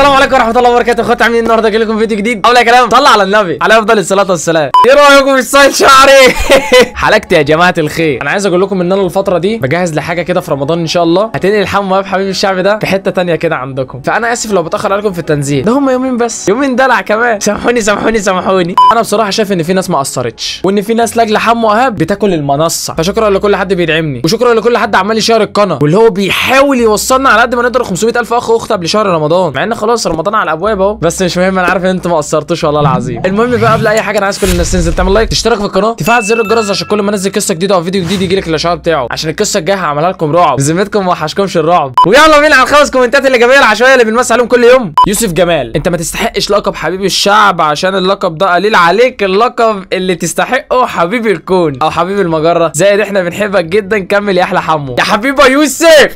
السلام عليكم ورحمه الله وبركاته اخواتي عاملين النهارده جاي لكم فيديو جديد اول كلام طلع على النبي عليه افضل الصلاه والسلام ايه رايكم في ستايل شعري حلقتي يا جماعه الخير انا عايز اقول لكم ان انا الفتره دي بجهز لحاجه كده في رمضان ان شاء الله هتنقل الحمام وهاب حبيب الشعب ده في حته تانية كده عندكم فانا اسف لو بتاخر عليكم في التنزيل ده هم يومين بس يومين دلع كمان سامحوني سامحوني سامحوني انا بصراحه شايف ان في ناس ما قصرتش وان في ناس لاجل حمو وهاب بتاكل المنصه فشكرا لكل حد بيدعمني وشكرا لكل حد عمال يشير القناه واللي هو بيحاول يوصلنا على قد ما نقدر 500000 اخ واخت قبل شهر رمضان مع ان خلاص رمضان على الابواب اهو بس مش مهم انا عارف ان انتوا ما قصرتوش والله العظيم المهم بقى قبل اي حاجه انا عايز كل الناس تنزل تعمل لايك تشترك في القناه تفعل زر الجرس عشان كل ما انزل قصه جديده او فيديو جديد يجي لك الاشعار بتاعه عشان القصه الجايه هعملها لكم رعب بذمتكم ما وحشكمش الرعب ويلا بينا على الخمس كومنتات الايجابيه العشوائيه اللي بنمس عليهم كل يوم يوسف جمال انت ما تستحقش لقب حبيب الشعب عشان اللقب ده قليل عليك اللقب اللي تستحقه حبيب الكون او حبيب المجره زائد احنا بنحبك جدا كمل يا احلى حمو يا حبيبه يوسف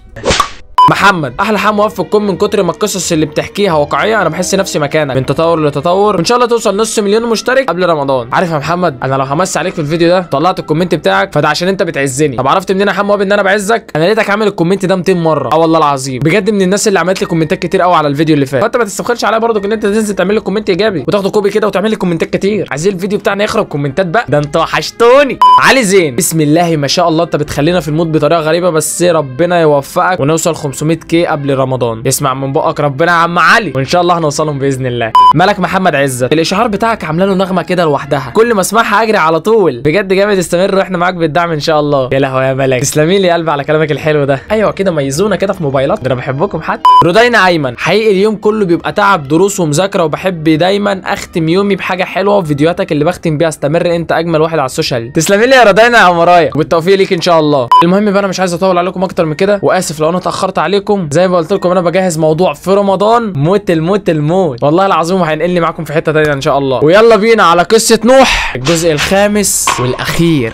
محمد احلى حام واقف في الكون من كتر ما القصص اللي بتحكيها واقعيه انا بحس نفسي مكانك من تطور لتطور وان شاء الله توصل نص مليون مشترك قبل رمضان عارف يا محمد انا لو همس عليك في الفيديو ده طلعت الكومنت بتاعك فده عشان انت بتعزني طب عرفت منين يا حام واب ان انا بعزك انا لقيتك عامل الكومنت ده 200 مره اه والله العظيم بجد من الناس اللي عملت لي كومنتات كتير قوي على الفيديو اللي فات فانت ما تستبخلش عليا برضك ان انت تنزل تعمل لي كومنت ايجابي وتاخد كوبي كده وتعمل لي كومنتات كتير عايزين الفيديو بتاعنا يخرب كومنتات بقى ده انت وحشتوني علي زين بسم الله ما شاء الله انت بتخلينا في المود بطريقه غريبه بس ربنا يوفقك ونوصل 500 كي قبل رمضان اسمع من بقك ربنا يا عم علي وان شاء الله هنوصلهم باذن الله ملك محمد عزت الاشعار بتاعك عامله له نغمه كده لوحدها كل ما اسمعها اجري على طول بجد جامد استمر واحنا معاك بالدعم ان شاء الله يا لهوي يا ملك تسلمي لي يا قلبي على كلامك الحلو ده ايوه كده ميزونا كده في موبايلات ده انا بحبكم حتى رودينا ايمن حقيقي اليوم كله بيبقى تعب دروس ومذاكره وبحب دايما اختم يومي بحاجه حلوه وفيديوهاتك اللي بختم بيها استمر انت اجمل واحد على السوشيال تسلمي لي يا رودينا يا مرايا وبالتوفيق ليك ان شاء الله المهم بقى انا مش عايز اطول عليكم اكتر من كده واسف لو انا اتاخرت عليكم زي ما قلت لكم انا بجهز موضوع في رمضان موت الموت الموت والله العظيم هينقلني معاكم في حته تانية ان شاء الله ويلا بينا على قصه نوح الجزء الخامس والاخير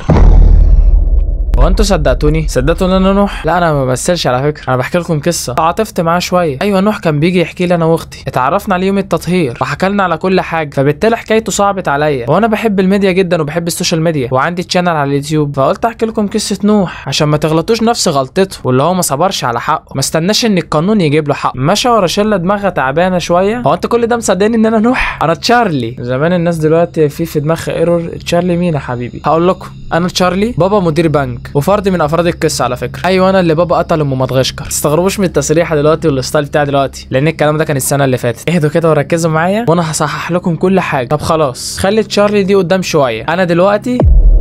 هو انتوا صدقتوني صدقتوا ان انا نوح لا انا ما بمثلش على فكره انا بحكي لكم قصه تعاطفت معاه شويه ايوه نوح كان بيجي يحكي لي انا واختي اتعرفنا على يوم التطهير وحكى لنا على كل حاجه فبالتالي حكايته صعبت عليا وانا بحب الميديا جدا وبحب السوشيال ميديا وعندي تشانل على اليوتيوب فقلت احكي لكم قصه نوح عشان ما تغلطوش نفس غلطته واللي هو ما صبرش على حقه ما استناش ان القانون يجيب له حق مشى ورا شله دماغها تعبانه شويه هو انت كل ده مصدقني ان انا نوح انا تشارلي زمان الناس دلوقتي في في دماغها ايرور تشارلي مين يا حبيبي هقول لكم انا تشارلي بابا مدير بنك وفرد من افراد القصه على فكره ايوه انا اللي بابا قتل ام مدغشقر تستغربوش من التسريحه دلوقتي والستايل بتاعي دلوقتي لان الكلام ده كان السنه اللي فاتت اهدوا كده وركزوا معايا وانا هصحح لكم كل حاجه طب خلاص خلي تشارلي دي قدام شويه انا دلوقتي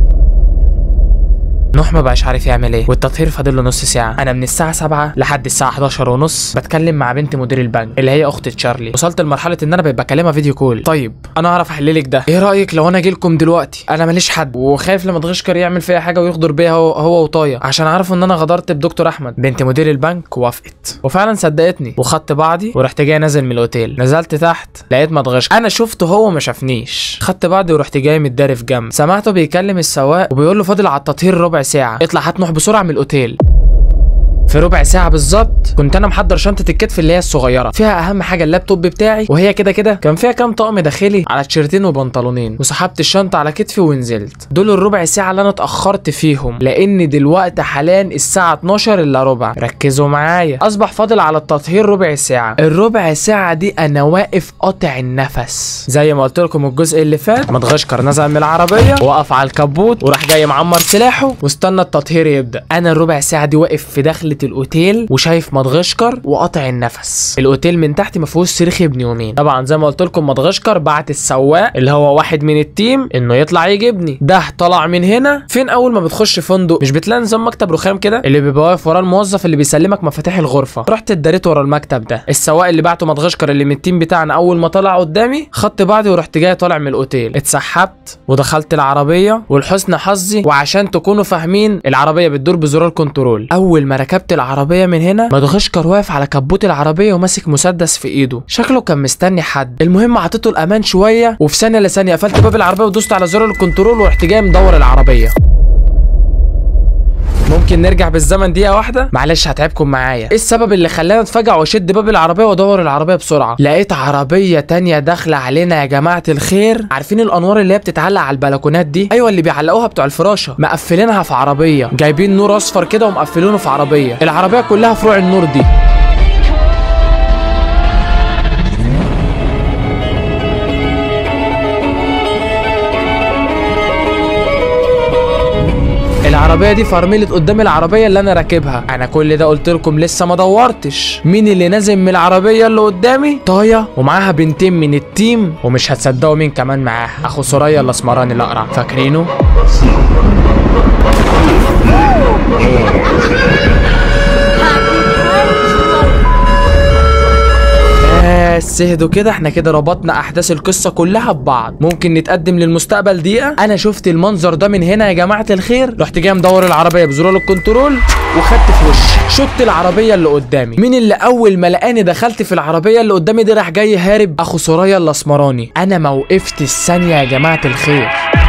نوح ما بقاش عارف يعمل ايه والتطهير فاضل له نص ساعه انا من الساعه 7 لحد الساعه 11 ونص بتكلم مع بنت مدير البنك اللي هي اخت تشارلي وصلت لمرحله ان انا بقيت بكلمها فيديو كول طيب انا اعرف احل لك ده ايه رايك لو انا اجي لكم دلوقتي انا ماليش حد وخايف لما تغشكر يعمل فيا حاجه ويغدر بيا هو, هو وطايا عشان عارفوا ان انا غدرت بدكتور احمد بنت مدير البنك وافقت وفعلا صدقتني وخدت بعضي ورحت جاي نازل من الاوتيل نزلت تحت لقيت مدغشقر انا شفته هو ما شافنيش خدت بعضي ورحت جاي متداري في جنب سمعته بيكلم السواق وبيقول له فاضل على التطهير ربع ساعه اطلع هات نوح بسرعه من الاوتيل في ربع ساعة بالظبط كنت أنا محضر شنطة الكتف اللي هي الصغيرة فيها أهم حاجة اللابتوب بتاعي وهي كده كده كان فيها كام طقم داخلي على تيشيرتين وبنطلونين وسحبت الشنطة على كتفي ونزلت دول الربع ساعة اللي أنا اتأخرت فيهم لأن دلوقتي حاليا الساعة 12 إلا ربع ركزوا معايا أصبح فاضل على التطهير ربع ساعة الربع ساعة دي أنا واقف قاطع النفس زي ما قلت لكم الجزء اللي فات مدغشقر نزل من العربية وقف على الكبوت وراح جاي معمر سلاحه واستنى التطهير يبدأ أنا الربع ساعة دي واقف في دخلة الاوتيل وشايف مدغشقر وقاطع النفس الاوتيل من تحت ما فيهوش صريخ ابن يومين طبعا زي ما قلت لكم مدغشقر بعت السواق اللي هو واحد من التيم انه يطلع يجيبني ده طلع من هنا فين اول ما بتخش فندق مش بتلاقي نظام مكتب رخام كده اللي بيبقى واقف وراه الموظف اللي بيسلمك مفاتيح الغرفه رحت اتداريت ورا المكتب ده السواق اللي بعته مدغشقر اللي من التيم بتاعنا اول ما طلع قدامي خدت بعضي ورحت جاي طالع من الاوتيل اتسحبت ودخلت العربيه ولحسن حظي وعشان تكونوا فاهمين العربيه بتدور بزرار كنترول اول ما ركبت العربيه من هنا مدغشقر واقف على كبوت العربيه وماسك مسدس في ايده شكله كان مستني حد المهم عطيته الامان شويه وفي ثانيه لثانيه قفلت باب العربيه ودوست على زرار الكنترول ورحت جاي مدور العربيه ممكن نرجع بالزمن دقيقة واحدة معلش هتعبكم معايا ايه السبب اللي خلاني اتفاجئ واشد باب العربية وادور العربية بسرعة لقيت عربية تانية داخلة علينا يا جماعة الخير عارفين الانوار اللي هي بتتعلق على البلكونات دي ايوه اللي بيعلقوها بتوع الفراشة مقفلينها في عربية جايبين نور اصفر كده ومقفلينه في عربية العربية كلها فروع النور دي العربيه دي فرملت قدام العربيه اللي انا راكبها انا كل ده قلت لكم لسه ما دورتش مين اللي نازل من العربيه اللي قدامي طايا ومعاها بنتين من التيم ومش هتصدقوا مين كمان معاها اخو سوريا الاسمراني الاقرع فاكرينه بس اهدوا كده احنا كده ربطنا احداث القصه كلها ببعض ممكن نتقدم للمستقبل دقيقه انا شفت المنظر ده من هنا يا جماعه الخير رحت جاي مدور العربيه بزرار الكنترول وخدت في وشي شفت العربيه اللي قدامي مين اللي اول ما لقاني دخلت في العربيه اللي قدامي دي راح جاي هارب اخو سوريا الاسمراني انا ما وقفت الثانيه يا جماعه الخير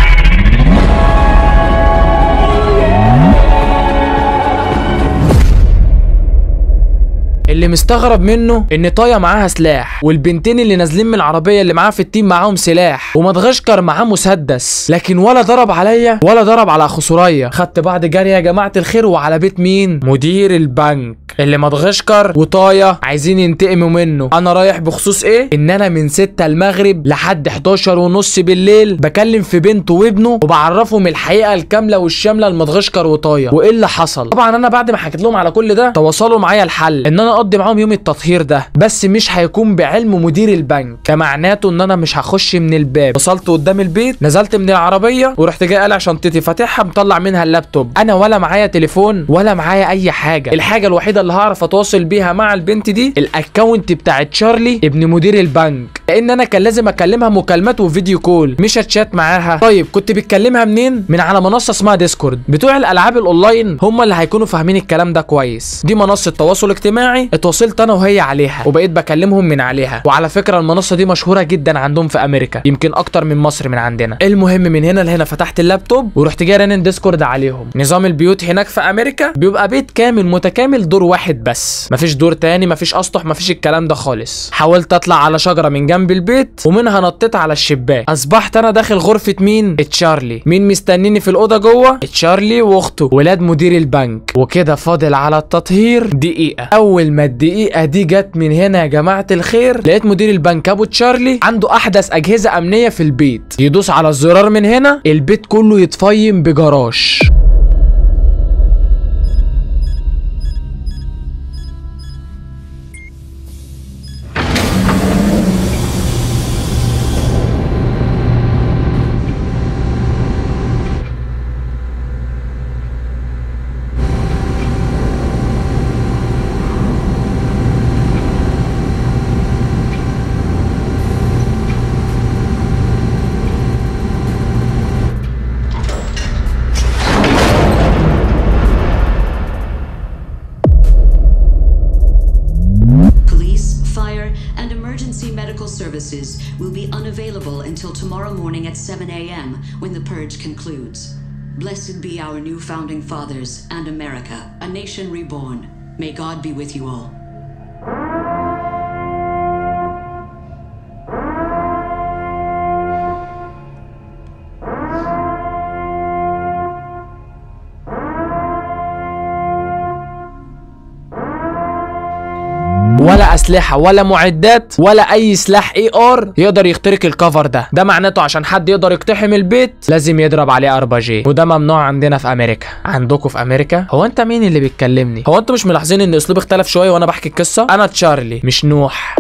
اللي مستغرب منه ان طايا معاها سلاح والبنتين اللي نازلين من العربيه اللي معاها في التيم معاهم سلاح ومدغشقر معاه مسدس لكن ولا ضرب عليا ولا ضرب على اخو سوريا خدت بعض جري يا جماعه الخير وعلى بيت مين مدير البنك اللي مدغشقر وطايا عايزين ينتقموا منه انا رايح بخصوص ايه ان انا من 6 المغرب لحد 11 ونص بالليل بكلم في بنته وابنه وبعرفهم الحقيقه الكامله والشامله لمدغشقر وطايا وايه اللي حصل طبعا انا بعد ما حكيت لهم على كل ده تواصلوا معايا الحل ان انا اقضي معاهم يوم التطهير ده بس مش هيكون بعلم مدير البنك ده معناته ان انا مش هخش من الباب وصلت قدام البيت نزلت من العربيه ورحت جاي قالع شنطتي فاتحها مطلع منها اللابتوب انا ولا معايا تليفون ولا معايا اي حاجه الحاجه الوحيده اللي هعرف اتواصل بيها مع البنت دي الاكونت بتاع تشارلي ابن مدير البنك لان انا كان لازم اكلمها مكالمات وفيديو كول مش هتشات معاها طيب كنت بتكلمها منين من على منصه اسمها ديسكورد بتوع الالعاب الاونلاين هم اللي هيكونوا فاهمين الكلام ده كويس دي منصه تواصل اجتماعي اتواصلت انا وهي عليها وبقيت بكلمهم من عليها وعلى فكره المنصه دي مشهوره جدا عندهم في امريكا يمكن اكتر من مصر من عندنا المهم من هنا لهنا فتحت اللابتوب ورحت جاي رنن ديسكورد عليهم نظام البيوت هناك في امريكا بيبقى بيت كامل متكامل دور واحد بس مفيش دور تاني مفيش اسطح مفيش الكلام ده خالص حاولت اطلع على شجره من جنب البيت ومنها نطيت على الشباك اصبحت انا داخل غرفه مين تشارلي مين مستنيني في الاوضه جوه تشارلي واخته ولاد مدير البنك وكده فاضل على التطهير دقيقه اول ما الدقيقه دي جت من هنا يا جماعه الخير لقيت مدير البنك ابو تشارلي عنده احدث اجهزه امنيه في البيت يدوس على الزرار من هنا البيت كله يتفيم بجراش Police, fire, and emergency medical services will be unavailable until tomorrow morning at 7 a.m. when the purge concludes. Blessed be our new founding fathers and America, a nation reborn. May God be with you all. ولا اسلحه ولا معدات ولا اي سلاح اي ار يقدر يخترق الكفر ده ده معناته عشان حد يقدر يقتحم البيت لازم يضرب عليه 4 جي وده ممنوع عندنا في امريكا عندكم في امريكا هو انت مين اللي بيتكلمني هو انتوا مش ملاحظين ان اسلوبي اختلف شويه وانا بحكي القصه انا تشارلي مش نوح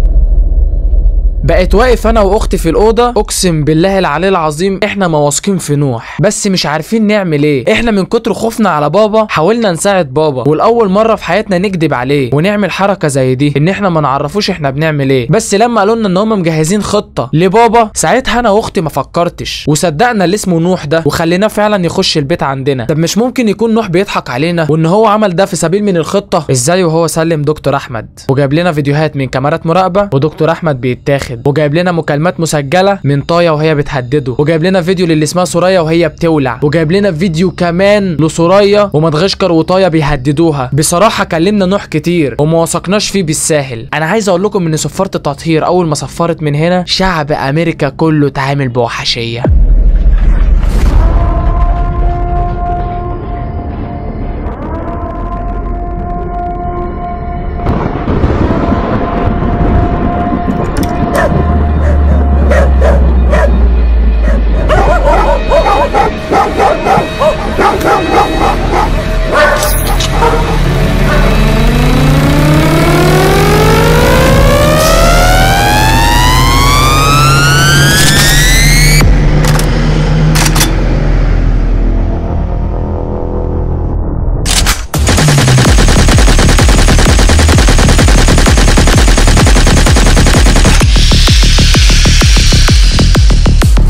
بقيت واقف انا واختي في الاوضه اقسم بالله العلي العظيم احنا ما واثقين في نوح بس مش عارفين نعمل ايه احنا من كتر خوفنا على بابا حاولنا نساعد بابا والاول مره في حياتنا نكذب عليه ونعمل حركه زي دي ان احنا ما نعرفوش احنا بنعمل ايه بس لما قالوا لنا ان هم مجهزين خطه لبابا ساعتها انا واختي ما فكرتش وصدقنا اللي اسمه نوح ده وخليناه فعلا يخش البيت عندنا طب مش ممكن يكون نوح بيضحك علينا وان هو عمل ده في سبيل من الخطه ازاي وهو سلم دكتور احمد وجايب لنا فيديوهات من كاميرات مراقبه ودكتور احمد بيتاخد وجايب لنا مكالمات مسجله من طايا وهي بتهدده وجايب لنا فيديو للي اسمها سوريا وهي بتولع وجايب لنا فيديو كمان لسوريا ومدغشقر وطايا بيهددوها بصراحه كلمنا نوح كتير وما وثقناش فيه بالساهل انا عايز اقول لكم ان صفاره التطهير اول ما صفرت من هنا شعب امريكا كله تعامل بوحشيه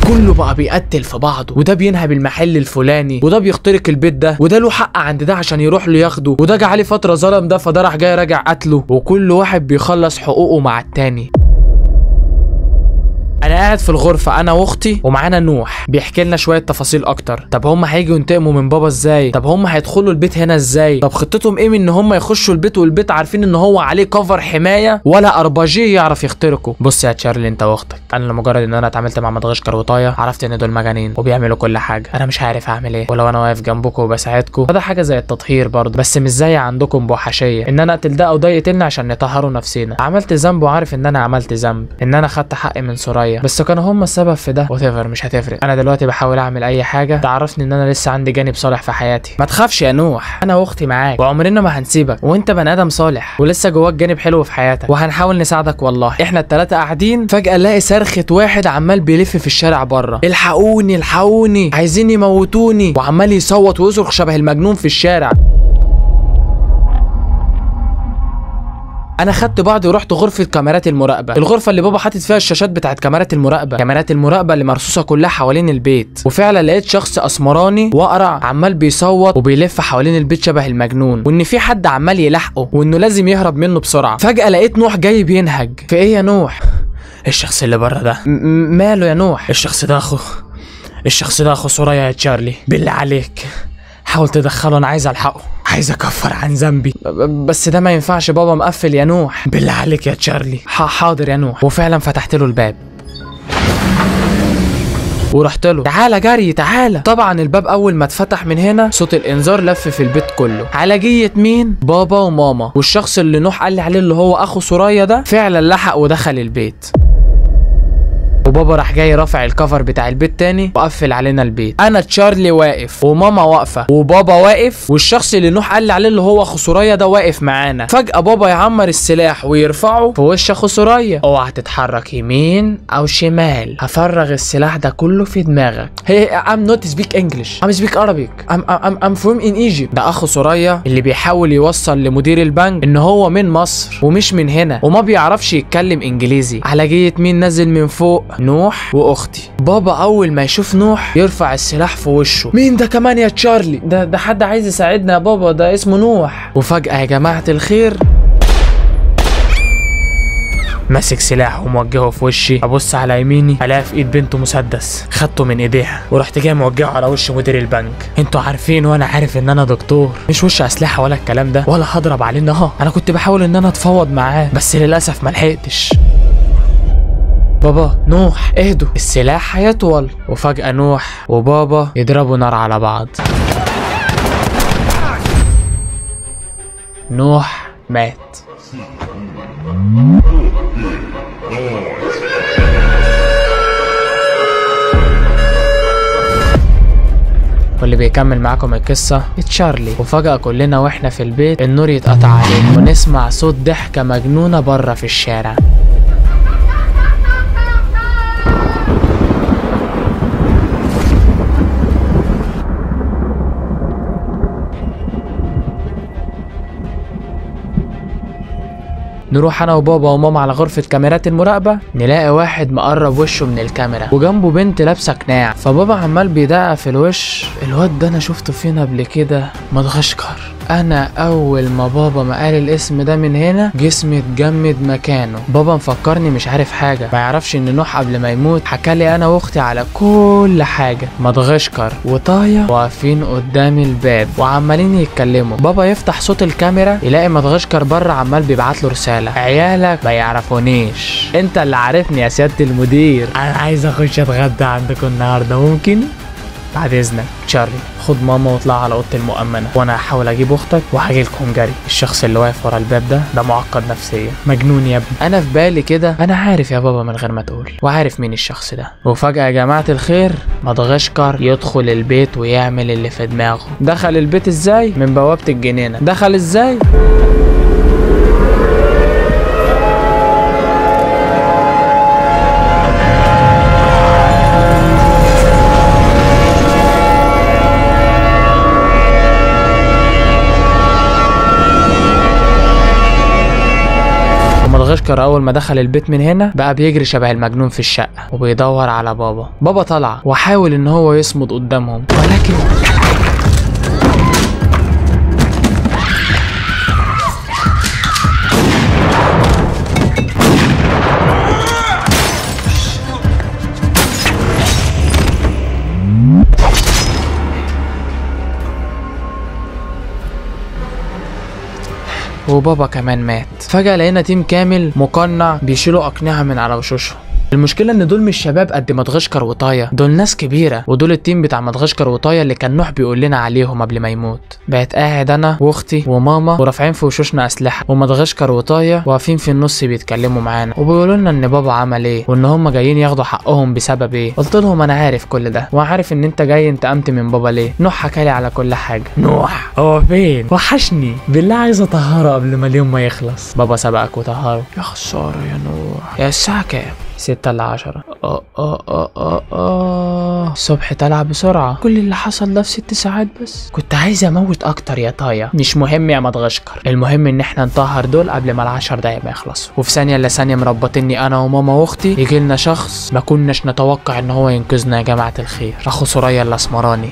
كله بقى بيقتل في بعضه وده بينهب المحل الفلاني وده بيخترق البيت ده وده له حق عند ده عشان يروح له ياخده وده جه عليه فتره ظلم ده فده راح جاي راجع قتله وكل واحد بيخلص حقوقه مع التاني انا قاعد في الغرفه انا واختي ومعانا نوح بيحكي لنا شويه تفاصيل اكتر طب هم هيجوا ينتقموا من بابا ازاي طب هم هيدخلوا البيت هنا ازاي طب خطتهم ايه من ان هم يخشوا البيت والبيت عارفين ان هو عليه كفر حمايه ولا ارباجيه يعرف يخترقه بص يا تشارلي انت واختك انا لمجرد ان انا اتعاملت مع مدغشقر وطايا عرفت ان دول مجانين وبيعملوا كل حاجه انا مش عارف اعمل ايه ولو انا واقف جنبكم وبساعدكم فده حاجه زي التطهير برضه بس مش زي عندكم بوحشيه ان انا اقتل ده او ده يقتلني عشان نطهروا نفسينا عملت ذنب وعارف ان انا عملت ذنب ان انا خدت حقي من سوريا بس كانوا هم السبب في ده وات مش هتفرق انا دلوقتي بحاول اعمل اي حاجه تعرفني ان انا لسه عندي جانب صالح في حياتي ما تخافش يا نوح انا واختي معاك وعمرنا ما هنسيبك وانت بني ادم صالح ولسه جواك جانب حلو في حياتك وهنحاول نساعدك والله احنا التلاتة قاعدين فجاه الاقي صرخه واحد عمال بيلف في الشارع بره الحقوني الحقوني عايزين يموتوني وعمال يصوت ويصرخ شبه المجنون في الشارع انا خدت بعضي ورحت غرفه كاميرات المراقبه الغرفه اللي بابا حاطط فيها الشاشات بتاعت كاميرات المراقبه كاميرات المراقبه اللي مرصوصه كلها حوالين البيت وفعلا لقيت شخص اسمراني واقرع عمال بيصوت وبيلف حوالين البيت شبه المجنون وان في حد عمال يلاحقه وانه لازم يهرب منه بسرعه فجاه لقيت نوح جاي بينهج في ايه يا نوح الشخص اللي بره ده م- م- ماله يا نوح الشخص ده اخو الشخص ده اخو سوريا يا تشارلي بالله عليك حاول تدخله انا عايز الحقه عايز اكفر عن ذنبي ب- ب- بس ده ما ينفعش بابا مقفل يا نوح بالله عليك يا تشارلي ح- حاضر يا نوح وفعلا فتحت له الباب ورحت له تعالى جري تعالى طبعا الباب اول ما اتفتح من هنا صوت الانذار لف في البيت كله على جية مين بابا وماما والشخص اللي نوح قال لي عليه اللي هو اخو سوريا ده فعلا لحق ودخل البيت وبابا راح جاي رافع الكفر بتاع البيت تاني وقفل علينا البيت انا تشارلي واقف وماما واقفه وبابا واقف والشخص اللي نوح قال لي عليه اللي هو اخو سوريا ده واقف معانا فجاه بابا يعمر السلاح ويرفعه في وش اخو سوريا اوعى تتحرك يمين او شمال هفرغ السلاح ده كله في دماغك هي ام نوت سبيك انجلش ام سبيك Arabic ام ام ام فروم ان ايجيبت ده اخو سوريا اللي بيحاول يوصل لمدير البنك ان هو من مصر ومش من هنا وما بيعرفش يتكلم انجليزي على جية مين نازل من فوق نوح واختي بابا اول ما يشوف نوح يرفع السلاح في وشه مين ده كمان يا تشارلي ده ده حد عايز يساعدنا يا بابا ده اسمه نوح وفجأة يا جماعة الخير ماسك سلاح وموجهه في وشي ابص على يميني الاقي في ايد بنته مسدس خدته من ايديها ورحت جاي موجهه على وش مدير البنك انتوا عارفين وانا عارف ان انا دكتور مش وش اسلحه ولا الكلام ده ولا هضرب عليه النهار انا كنت بحاول ان انا اتفاوض معاه بس للاسف ما لحقتش بابا نوح اهدوا السلاح هيطول وفجأة نوح وبابا يضربوا نار على بعض نوح مات واللي بيكمل معاكم القصة تشارلي وفجأة كلنا واحنا في البيت النور يتقطع عليه ونسمع صوت ضحكة مجنونة بره في الشارع نروح انا وبابا وماما على غرفة كاميرات المراقبة نلاقي واحد مقرب وشه من الكاميرا وجنبه بنت لابسة قناع فبابا عمال بيدقق في الوش الواد ده انا شفته فين قبل كده مدغشقر انا اول ما بابا ما قال الاسم ده من هنا جسمي اتجمد مكانه بابا مفكرني مش عارف حاجة ما يعرفش ان نوح قبل ما يموت حكالي انا واختي على كل حاجة مدغشقر وطايا واقفين قدام الباب وعمالين يتكلموا بابا يفتح صوت الكاميرا يلاقي مدغشقر بره عمال بيبعت له رسالة عيالك ما يعرفونيش انت اللي عارفني يا سيادة المدير انا عايز اخش اتغدى عندكم النهارده ممكن بعد اذنك تشارلي خد ماما واطلع على اوضه المؤمنه وانا هحاول اجيب اختك وهاجي لكم جري الشخص اللي واقف ورا الباب ده ده معقد نفسيا مجنون يا ابني انا في بالي كده انا عارف يا بابا من غير ما تقول وعارف مين الشخص ده وفجاه يا جماعه الخير مدغشقر يدخل البيت ويعمل اللي في دماغه دخل البيت ازاي من بوابه الجنينه دخل ازاي مدغشقر مدغشقر اول ما دخل البيت من هنا بقى بيجري شبه المجنون في الشقه وبيدور على بابا بابا طلع وحاول ان هو يصمد قدامهم ولكن وبابا كمان مات فجأة لقينا تيم كامل مقنع بيشيلوا أقنعة من على وشوشهم المشكلة ان دول مش شباب قد مدغشقر وطايا دول ناس كبيرة ودول التيم بتاع مدغشقر وطايا اللي كان نوح بيقول لنا عليهم قبل ما يموت بقت قاعد انا واختي وماما ورافعين في وشوشنا اسلحة ومدغشقر وطايا واقفين في النص بيتكلموا معانا وبيقولوا لنا ان بابا عمل ايه وان هم جايين ياخدوا حقهم بسبب ايه قلت لهم انا عارف كل ده وعارف ان انت جاي انتقمت من بابا ليه نوح حكالي على كل حاجة نوح هو فين وحشني بالله عايز اطهره قبل ما اليوم ما يخلص بابا سبقك وطهره يا خسارة يا نوح يا الساعة كام ستة إلا عشرة اه اه اه اه اه الصبح طلع بسرعة كل اللي حصل ده في ست ساعات بس كنت عايز اموت اكتر يا طايا مش مهم يا مدغشقر المهم ان احنا نطهر دول قبل ما العشر دقايق ما يخلصوا وفي ثانية الا ثانية مربطني انا وماما واختي يجي لنا شخص ما كناش نتوقع ان هو ينقذنا يا جماعة الخير اخو سوريا الاسمراني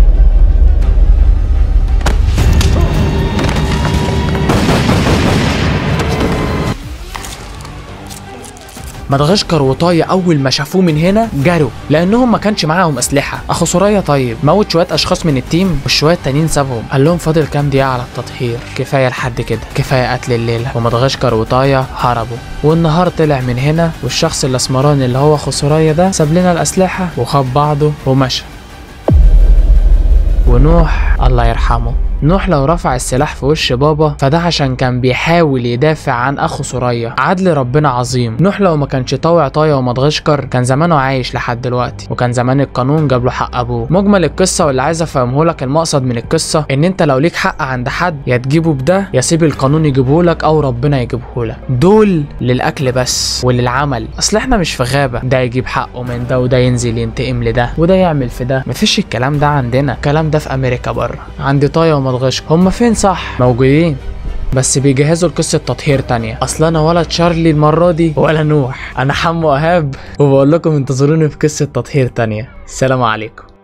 مدغشقر وطايا اول ما شافوه من هنا جروا لانهم ما كانش معاهم اسلحه اخو سوريا طيب موت شويه اشخاص من التيم والشويه التانيين سابهم قال لهم فاضل كام دقيقه على التطهير كفايه لحد كده كفايه قتل الليله ومدغشقر وطايا هربوا والنهار طلع من هنا والشخص الاسمراني اللي هو اخو سوريا ده ساب لنا الاسلحه وخد بعضه ومشى ونوح الله يرحمه نوح لو رفع السلاح في وش بابا فده عشان كان بيحاول يدافع عن اخو سوريا عدل ربنا عظيم نوح لو ما كانش طاوع طايا ومدغشقر كان زمانه عايش لحد دلوقتي وكان زمان القانون جاب له حق ابوه مجمل القصه واللي عايز افهمه لك المقصد من القصه ان انت لو ليك حق عند حد يا تجيبه بده يا سيب القانون يجيبه لك او ربنا يجيبه لك دول للاكل بس وللعمل اصل احنا مش في غابه ده يجيب حقه من ده وده ينزل ينتقم لده وده يعمل في ده مفيش الكلام ده عندنا الكلام ده في امريكا بره عند طايا ومدغشقر هما فين صح موجودين بس بيجهزوا لقصة تطهير تانية أصل أنا ولا تشارلي المرة دي ولا نوح أنا حمو إيهاب وبقول لكم انتظروني في قصة تطهير تانية السلام عليكم